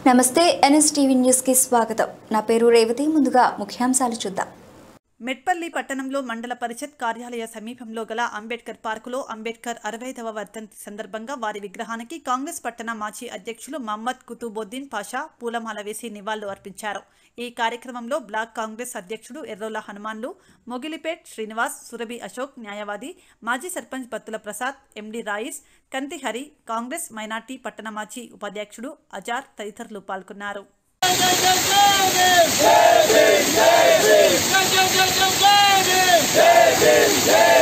నమస్తే ఎన్ఎస్టీవీ న్యూస్కి స్వాగతం నా పేరు రేవతి ముందుగా ముఖ్యాంశాలు చూద్దాం మెట్పల్లి పట్టణంలో మండల పరిషత్ కార్యాలయ సమీపంలో గల అంబేద్కర్ పార్కులో అంబేద్కర్ అరవైదవ వర్ధంతి సందర్భంగా వారి విగ్రహానికి కాంగ్రెస్ పట్టణ మాజీ అధ్యక్షులు మహమ్మద్ కుతుబుద్దీన్ పాషా పూలమాల వేసి నివాళులు అర్పించారు ఈ కార్యక్రమంలో బ్లాక్ కాంగ్రెస్ అధ్యక్షుడు ఎర్రోల హనుమాన్లు మొగిలిపేట్ శ్రీనివాస్ సురభి అశోక్ న్యాయవాది మాజీ సర్పంచ్ బత్తుల ప్రసాద్ ఎండి రాయిస్ కంతి హరి కాంగ్రెస్ మైనార్టీ పట్టణ మాజీ ఉపాధ్యక్షుడు అజార్ తదితరులు పాల్గొన్నారు జై